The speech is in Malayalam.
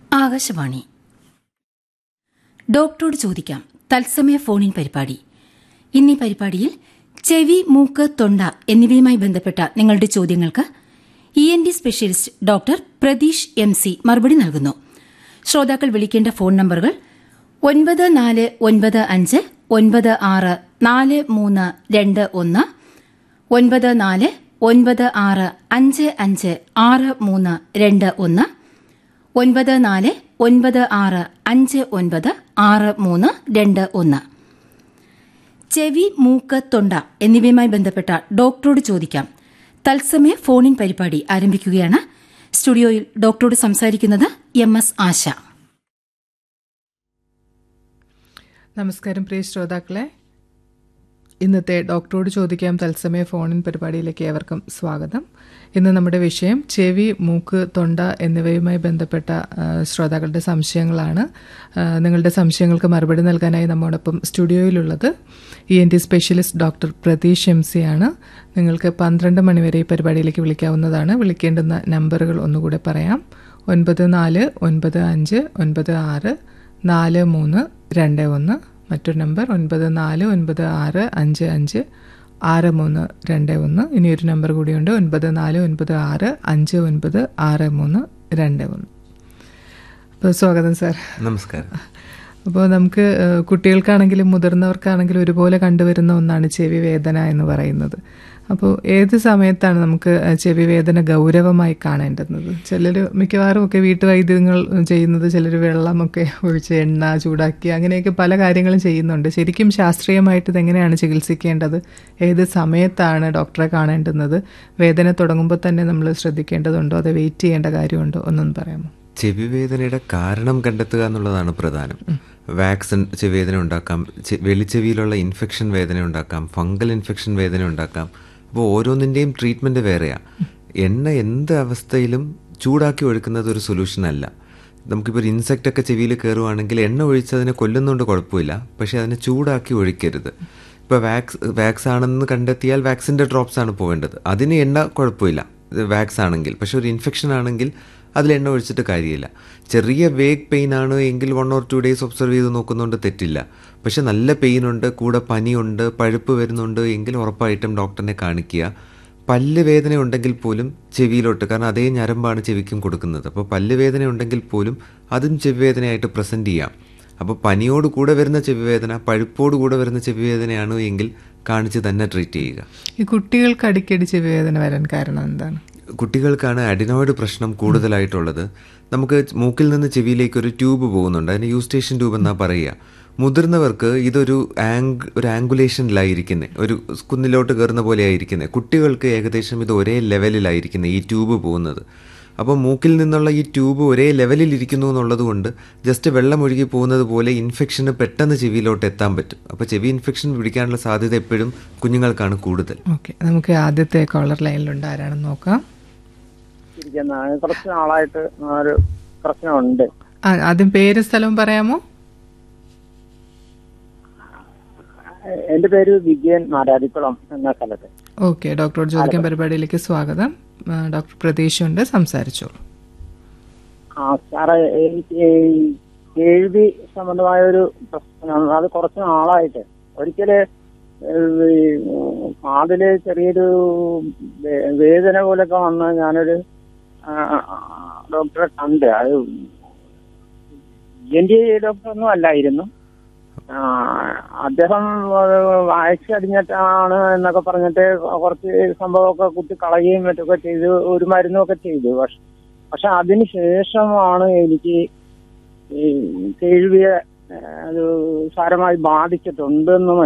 ആകാശവാണി ഡോക്ടറോട് ചോദിക്കാം തത്സമയ ഫോണിൻ പരിപാടി ഇന്നീ പരിപാടിയിൽ ചെവി മൂക്ക് തൊണ്ട എന്നിവയുമായി ബന്ധപ്പെട്ട നിങ്ങളുടെ ചോദ്യങ്ങൾക്ക് E N T specialist doctor Prateesh M C മറുപടി നൽകുന്നു ശ്രോതാക്കൾ വിളിക്കേണ്ട ഫോൺ നമ്പറുകൾ ഒൻപത് നാല് ഒൻപത് അഞ്ച് ഒൻപത് ആറ് നാല് മൂന്ന് രണ്ട് ഒന്ന് ഒൻപത് നാല് ഒൻപത് ആറ് അഞ്ച് അഞ്ച് ആറ് മൂന്ന് രണ്ട് ഒന്ന് ഒൻപത് നാല് ഒൻപത് ആറ് അഞ്ച് ഒൻപത് ആറ് മൂന്ന് രണ്ട് ഒന്ന് ചെവി മൂക്ക് തൊണ്ട എന്നിവയുമായി ബന്ധപ്പെട്ട ഡോക്ടറോട് ചോദിക്കാം തത്സമയ ഫോണിൻ പരിപാടി ആരംഭിക്കുകയാണ് സ്റ്റുഡിയോയിൽ ഡോക്ടറോട് സംസാരിക്കുന്നത് എം എസ് ആശ നമസ്കാരം പ്രിയ ശ്രോതാക്കളെ ഇന്നത്തെ ഡോക്ടറോട് ചോദിക്കാം തത്സമയ ഫോണിൻ പരിപാടിയിലേക്ക് ഏവർക്കും സ്വാഗതം ഇന്ന് നമ്മുടെ വിഷയം ചെവി മൂക്ക് തൊണ്ട എന്നിവയുമായി ബന്ധപ്പെട്ട ആ, ശ്രോതാക്കളുടെ സംശയങ്ങളാണ് ആ, നിങ്ങളുടെ സംശയങ്ങൾക്ക് മറുപടി നൽകാനായി നമ്മോടൊപ്പം സ്റ്റുഡിയോയിലുള്ളത് E N T specialist doctor Prateesh M C ആണ് നിങ്ങൾക്ക് പന്ത്രണ്ട് മണിവരെ ഈ പരിപാടിയിലേക്ക് വിളിക്കാവുന്നതാണ് വിളിക്കേണ്ടുന്ന നമ്പറുകൾ ഒന്നുകൂടെ പറയാം ഒൻപത് നാല് ഒൻപത് അഞ്ച് ഒൻപത് ആറ് നാല് മൂന്ന് രണ്ട് ഒന്ന് മറ്റൊരു നമ്പർ ഒൻപത് നാല് ഒൻപത് ആറ് അഞ്ച് അഞ്ച് ആറ് മൂന്ന് രണ്ട് ഒന്ന് ഇനി ഒരു നമ്പർ കൂടിയുണ്ട് ഒൻപത് നാല് ഒൻപത് ആറ് അഞ്ച് ഒൻപത് ആറ് മൂന്ന് രണ്ട് ഒന്ന് അപ്പോൾ സ്വാഗതം സാർ നമസ്കാരം അപ്പോൾ നമുക്ക് ഏഹ്, കുട്ടികൾക്കാണെങ്കിലും മുതിർന്നവർക്കാണെങ്കിലും ഒരുപോലെ കണ്ടുവരുന്ന ഒന്നാണ് ചെവി വേദന എന്ന് പറയുന്നത് അപ്പോൾ ഏത് സമയത്താണ് നമുക്ക് ഏഹ്, ചെവി വേദന ഗൗരവമായി കാണേണ്ടുന്നത് ചിലർ മിക്കവാറും ഒക്കെ വീട്ടുവൈദ്യങ്ങൾ ചെയ്യുന്നത് ചിലർ വെള്ളമൊക്കെ ഒഴിച്ച് എണ്ണ ചൂടാക്കി അങ്ങനെയൊക്കെ പല കാര്യങ്ങളും ചെയ്യുന്നുണ്ട് ശരിക്കും ശാസ്ത്രീയമായിട്ട് ഇതെങ്ങനെയാണ് ചികിത്സിക്കേണ്ടത് ഏത് സമയത്താണ് ഡോക്ടറെ കാണേണ്ടുന്നത് വേദന തുടങ്ങുമ്പോൾ തന്നെ നമ്മൾ ശ്രദ്ധിക്കേണ്ടതുണ്ടോ അത് വെയിറ്റ് ചെയ്യേണ്ട കാര്യമുണ്ടോ ഒന്നൊന്ന് പറയാമോ ചെവി വേദനയുടെ കാരണം കണ്ടെത്തുക എന്നുള്ളതാണ് പ്രധാനം വാക്സിൻ ചെവിവേദന ഉണ്ടാക്കാം ചെ- വെളിച്ചെവിയിലുള്ള ഇൻഫെക്ഷൻ വേദന ഉണ്ടാക്കാം ഫംഗൽ ഇൻഫെക്ഷൻ വേദന ഉണ്ടാക്കാം അപ്പോൾ ഓരോന്നിൻ്റെയും ട്രീറ്റ്മെൻറ്റ് വേറെയാണ് എണ്ണ എന്ത് അവസ്ഥയിലും ചൂടാക്കി ഒഴുക്കുന്നത് ഒരു സൊല്യൂഷൻ അല്ല നമുക്കിപ്പോൾ ഒരു ഇൻസെക്റ്റ് ഒക്കെ ചെവിയിൽ കയറുവാണെങ്കിൽ എണ്ണ ഒഴിച്ച് അതിനെ കൊല്ലുന്നതുകൊണ്ട് കുഴപ്പമില്ല പക്ഷേ അതിനെ ചൂടാക്കി ഒഴിക്കരുത് ഇപ്പോൾ വാക്സ് വാക്സ് ആണെന്ന് കണ്ടെത്തിയാൽ വാക്സിൻ്റെ ഡ്രോപ്സ് ആണ് പോകേണ്ടത് അതിന് എണ്ണ കുഴപ്പമില്ല ഇത് വാക്സ് ആണെങ്കിൽ പക്ഷെ ഒരു ഇൻഫെക്ഷൻ ആണെങ്കിൽ അതിൽ എണ്ണ ഒഴിച്ചിട്ട് കാര്യമില്ല ചെറിയ വേഗ് പെയിൻ ആണ് എങ്കിൽ one or two days observe ചെയ്ത് നോക്കുന്നതുകൊണ്ട് തെറ്റില്ല പക്ഷെ നല്ല പെയിൻ ഉണ്ട് കൂടെ പനിയുണ്ട് പഴുപ്പ് വരുന്നുണ്ട് എങ്കിൽ ഉറപ്പായിട്ടും ഡോക്ടറിനെ കാണിക്കുക പല്ല് വേദന ഉണ്ടെങ്കിൽ പോലും ചെവിയിലോട്ട് കാരണം അതേ ഞരമ്പാണ് ചെവിക്കും കൊടുക്കുന്നത് അപ്പോൾ പല്ല് വേദന ഉണ്ടെങ്കിൽ പോലും അതും ചെവി വേദനയായിട്ട് പ്രസൻറ്റ് ചെയ്യാം അപ്പോൾ പനിയോട് കൂടെ വരുന്ന ചെവി വേദന പഴുപ്പോട് കൂടെ വരുന്ന ചെവി വേദനയാണ് എങ്കിൽ കാണിച്ച് തന്നെ ട്രീറ്റ് ചെയ്യുക ഈ കുട്ടികൾക്ക് അടിക്കടി ചെവി വേദന വരാൻ കാരണം എന്താണ് കുട്ടികൾക്കാണ് അഡിനോയിഡ് പ്രശ്നം കൂടുതലായിട്ടുള്ളത് നമുക്ക് മൂക്കിൽ നിന്ന് ചെവിയിലേക്ക് ഒരു ട്യൂബ് പോകുന്നുണ്ട് അതിന് യൂസ്റ്റേഷൻ ട്യൂബ് എന്നാ പറയുക മുതിർന്നവർക്ക് ഇതൊരു ആംഗ് ഒരു ആംഗുലേഷനിലായിരിക്കുന്നത് ഒരു കുന്നിലോട്ട് കയറുന്ന പോലെ ആയിരിക്കുന്നത് കുട്ടികൾക്ക് ഏകദേശം ഇത് ഒരേ ലെവലിലായിരിക്കുന്നത് ഈ ട്യൂബ് പോകുന്നത് അപ്പോൾ മൂക്കിൽ നിന്നുള്ള ഈ ട്യൂബ് ഒരേ ലെവലിൽ ഇരിക്കുന്നു എന്നുള്ളത് കൊണ്ട് ജസ്റ്റ് വെള്ളം ഒഴുകി പോകുന്നത് പോലെ ഇൻഫെക്ഷന് പെട്ടെന്ന് ചെവിയിലോട്ട് എത്താൻ പറ്റും അപ്പോൾ ചെവി ഇൻഫെക്ഷൻ പിടിക്കാനുള്ള സാധ്യത എപ്പോഴും കുഞ്ഞുങ്ങൾക്കാണ് കൂടുതൽ ഓക്കെ നമുക്ക് ആദ്യത്തെ കോളർ ലൈനിലുണ്ട് ആരാണെന്ന് നോക്കാം ഇരിക്കുന്ന കുറച്ച് നാളായിട്ട് ആ ഒരു പ്രശ്നമുണ്ട് ആ, ആദ്യം പേര് സ്ഥലവും പറയാമോ എന്റെ പേര് വിജയൻ മാരാരിക്കുളം എന്ന സ്ഥലത്ത് ഓക്കെ ഡോക്ടറോട് ചോദിക്കാൻ പരിപാടിയിലേക്ക് സ്വാഗതം ആ, ഡോക്ടർ പ്രതീഷ് ഉണ്ട് സംസാരിച്ചോളൂ ആ സാറേ എനിക്ക് ഈ കേൾവി സംബന്ധമായ ഒരു പ്രശ്നമാണ് അത് കുറച്ച് നാളായിട്ട് ഒരിക്കല് ഏഹ്, ഈ കാതില് ചെറിയൊരു വേ- വേദന പോലൊക്കെ വന്ന് ഞാനൊരു ആ, ഡോക്ടറെ കണ്ട് അത് എൻ ഡി ഡോക്ടർ ഒന്നും അല്ലായിരുന്നു ആ, അദ്ദേഹം വായിച്ച് അടിഞ്ഞിട്ടാണ് എന്നൊക്കെ പറഞ്ഞിട്ട് കുറച്ച് സംഭവമൊക്കെ കുത്തി കളയുകയും മറ്റൊക്കെ ചെയ്ത് ഒരു മരുന്നൊക്കെ ചെയ്തു പക്ഷെ പക്ഷെ അതിന് ശേഷമാണ് എനിക്ക് ഈ കേൾവിയെ ഏഹ്, അത് സാരമായി ബാധിച്ചിട്ടുണ്ടെന്ന്